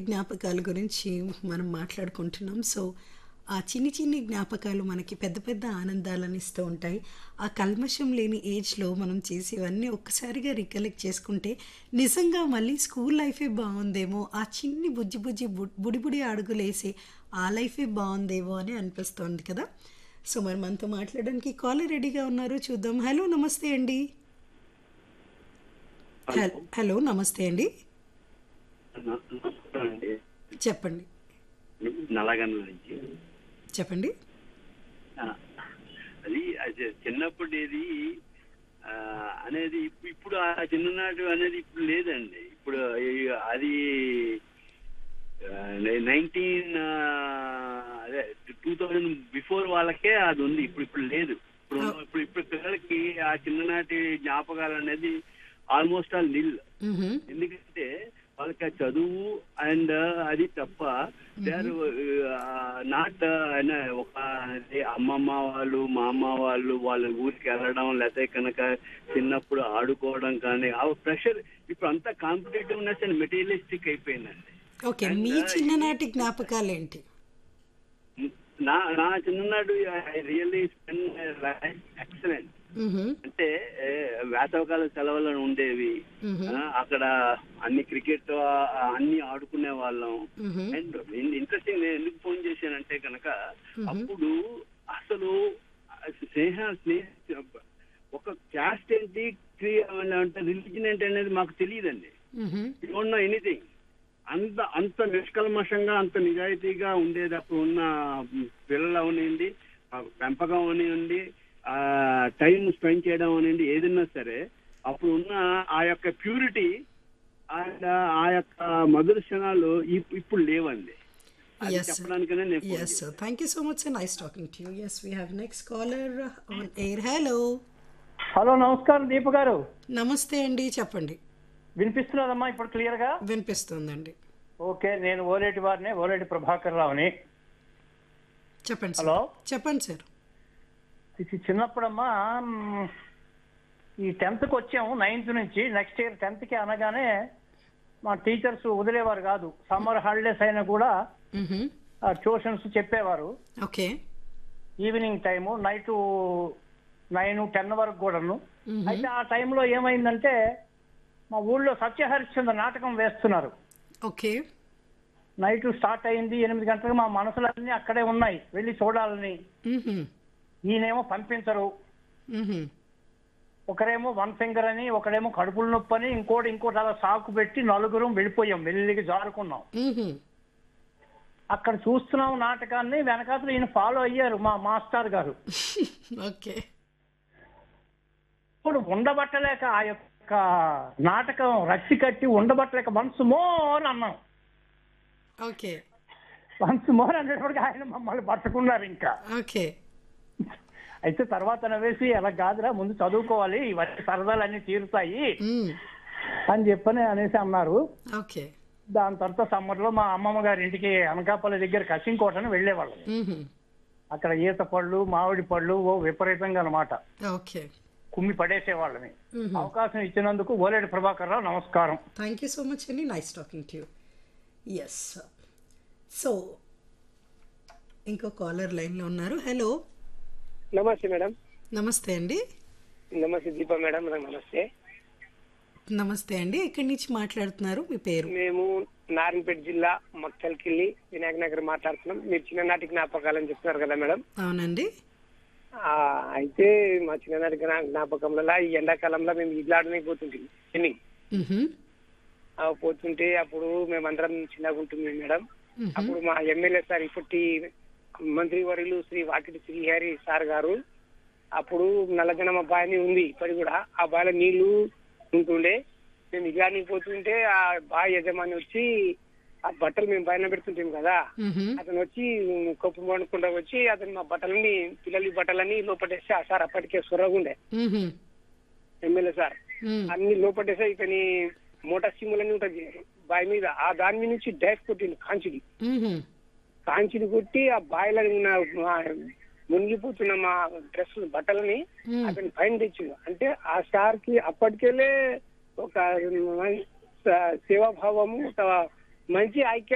జ్ఞాపకాల గురించి మనం మాట్లాడుకుంటున్నాం సో ఆ చిన్ని చిన్ని జ్ఞాపకాలు మనకి పెద్ద పెద్ద ఆనందాలను ఇస్తూ ఉంటాయి ఆ కల్మషం లేని ఏజ్లో మనం చేసేవన్నీ ఒక్కసారిగా రికలెక్ట్ చేసుకుంటే నిజంగా మళ్ళీ స్కూల్ లైఫే బాగుందేమో ఆ చిన్ని బుజ్జి బుజ్జి బు- బుడి బుడి అడుగులేసి ఆ లైఫే బాగుందేమో అని అనిపిస్తోంది కదా సో మరి మనతో మాట్లాడడానికి కాలర్ రెడీగా ఉన్నారు చూద్దాం హలో నమస్తే అండి హల్- హలో నమస్తే అండి నమస్కారం అండి చెప్పండి నల్లగండ్ల నుంచి చెప్పండి ఆ, అది అది చిన్నప్పుడు ఏది ఆ, అనేది ఇప్పు- ఇప్పుడు ఆ చిన్ననాడు అనేది ఇప్పుడు లేదండి ఇప్పుడు ఈ- అది నైన్టీన్ అదే టూ థౌజండ్ బిఫోర్ వాళ్ళకే అది ఉంది ఇప్పుడు ఇప్పుడు లేదు ఇప్పుడు ఉన్న- ఇప్పుడు ఇప్పుడు పిల్లలకి ఆ చిన్ననాటి జ్ఞాపకాలు అనేది ఆల్మోస్ట్ ఆల్ నిల్ మ్హూ. ఎందుకంటే వాళ్ళకి ఆ చదువు అండ్ అది తప్ప దే ఆర్ నాట్ ఒక అదే అమ్మమ్మ వాళ్ళు మా అమ్మ వాళ్ళు వాళ్ళ ఊరికి వెళ్ళడం లేకపోతే కనుక చిన్నప్పుడు ఆడుకోవడం కానీ ఆ ప్రెషర్ ఇప్పుడు అంతా కాంపిటేటివ్నెస్ అండ్ మెటీరియలిస్టిక్ అయిపోయిందండి ఓకే మీ చిన్ననాటి జ్ఞాపకాలు ఏంటి నా నా చిన్ననాడు I really spend excellent hmm. అంటే ఏ, వేసవకాల సెలవులు ఉండేవి మ్హూ. ఆ, అక్కడ అన్ని క్రికెట్ అన్ని ఆడుకునే వాళ్ళం మ్హూ. అండ్ ఇంట్రెస్టింగ్ నేను ఎందుకు ఫోన్ చేశానంటే కనుక అప్పుడు అసలు స్నేహ స్నేహ ఒక క్యాస్ట్ ఏంటి క్రియ అంటే రిలీజన్ ఏంటి అనేది మాకు తెలియదండి మ్హూ. డోంట్ నో ఎనీథింగ్ అంత అంత నిష్కల్మషంగా అంత నిజాయితీగా ఉండేది అప్పుడు ఉన్న పిల్లలు అవనివ్వండి ఆ పెంపకం అవనివ్వండి ఆ టైం స్పెండ్ చేయడం అవనివ్వండి ఏదైనా సరే అప్పుడు ఉన్న ఆ యొక్క ప్యూరిటీ అండ్ ఆ యొక్క మధుర క్షణాలు ఇప్- ఇప్పుడు లేవండి అది Yes, sir. చెప్పడానికనే నేను phone Yes, sir. Thank you so much, sir. Nice talking to you. Yes, we have next caller on air. Hello. Hello నమస్కారం దీప గారు నమస్తే అండి చెప్పండి వినిపిస్తున్నదమ్మా ఇప్పుడు క్లియర్ గా వినిపిస్తుందండి ఓకే నేను ఓలేటి వారిని ఓలేటి ప్రభాకర్ రావుని చెప్పండి సార్ హలో చెప్పండి సార్ ఇది చిన్నప్పుడమ్మా మ్, ఈ టెన్త్ కి వచ్చాము నైన్త్ నుంచి నెక్స్ట్ ఇయర్ టెన్త్ కి అనగానే మా టీచర్స్ వదిలేవారు కాదు సమ్మర్ హాలిడేస్ అయినా కూడా మ్హూ. ట్యూషన్స్ చెప్పేవారు okay evening time night nine ten వరకు కూడాను మ్హూ. అయితే ఆ టైంలో ఏమైందంటే మా ఊళ్ళో సత్యహరిశ్చంద్ర నాటకం వేస్తున్నారు ఓకే నైట్ స్టార్ట్ అయింది ఎనిమిది గంటలకు మా మనసులన్నీ అక్కడే ఉన్నాయి వెళ్ళి చూడాలని మ్హూ. ఈయనేమో పంపించరు మ్హూ. ఒకరేమో వన్ ఫింగర్ అని ఒకడేమో కడుపులు నొప్పి అని ఇంకోటి ఇంకోటి అలా సాకు పెట్టి నలుగురం వెళ్ళిపోయాం మెల్లిగా జారుకున్నాం మ్హూ. అక్కడ చూస్తున్నాం నాటకాన్ని వెనకాతలు ఈయన ఫాలో అయ్యారు మా మాస్టర్ గారు ఓకే ఇప్పుడు ఉండబట్టలేక ఆ యొక్క నాటకం రచ్చి కట్టి ఉండబట్టలేక వన్స్ మోర్ అన్నాం ఓకే వన్స్ మోర్ అనేటప్పటికి ఆయన మమ్మల్ని పట్టుకున్నారు ఇంకా ఓకే అయితే తర్వాత నవ్వేసి అలా కాదురా ముందు చదువుకోవాలి ఇవన్నీ సరదాలన్నీ తీరుతాయి మ్. అని చెప్పని అనేసి అన్నారు ఓకే దాని తర్వాత సమ్మర్ లో మా అమ్మమ్మ గారి ఇంటికి అనకాపల్లి దగ్గర కసింకోటని వెళ్ళేవాళ్ళం మ్హూ. అక్కడ ఈత పళ్ళు మామిడి పళ్ళు ఓ విపరీతంగా అనమాట ఓకే కుమ్మి పడేసేవాళ్ళని మ్హూ. అవకాశం ఇచ్చినందుకు ఓలేడు ప్రభాకర్ రావు నమస్కారం థ్యాంక్ యూ సో మచ్ అండి nice talking to you yes so ఇంకో కాలర్ లైన్లో ఉన్నారు హలో నమస్తే మేడం నమస్తే అండి నమస్తే దీప మేడం నమస్తే నమస్తే అండి ఎక్కడి నుంచి మాట్లాడుతున్నారు మీ పేరు మేము నారాయణపేట జిల్లా మక్తల్కిల్లి వినాయక నగర్ మాట్లాడుతున్నాం మీరు చిన్ననాటి జ్ఞాపకాలని చెప్తున్నారు కదా మేడం అవునండి ఆ, అయితే మా చిన్ననాటి జ్ఞా- జ్ఞాపకంలో ఈ ఎండాకాలంలో మేము ఇల్లాడనే పోతుంటాం ఎన్ని మ్హూ. పోతుంటే అప్పుడు మేమందరం చిన్నగా ఉంటుంది మేడం మ్హూ. అప్పుడు మా ఎమ్మెల్యే సార్ ఇప్పటి మంత్రి వర్యులు శ్రీ వాకిటి శ్రీహరి సార్ గారు అప్పుడు నల్లజనమ బావి ఉంది ఇప్పటి కూడా ఆ బావిలో నీళ్లు ఉంటుండే మేము ఇలానికి పోతుంటే ఆ బావి యజమాని వచ్చి ఆ బట్టలు మేము పైన పెడుతుంటాం కదా మ్హూ. అతను వచ్చి కప్పు పండుకుండా వచ్చి అతను మా బట్టలని పిల్లలి బట్టలని లోపటేస్తే ఆ సార్ అప్పటికే సొరగుండే మ్హూ. ఎమ్మెల్యే సార్ మ్. అన్ని లోపటేస్తే ఇతని మోటార్ సిమ్ములన్నీ ఉంటది బావి మీద ఆ దాని మీద నుంచి డైరెక్ట్ కొట్టింది కాంచిడి మ్హూ. కాంచిని కొట్టి ఆ బాయిలో ఉన్న మా మునిగిపోతున్న మా డ్రెస్ బట్టలని మ్. అతని పైన తెచ్చిండు అంటే ఆ సార్ కి అప్పటికెళ్ళే ఒక సేవాభావము ఒక మంచి ఐక్య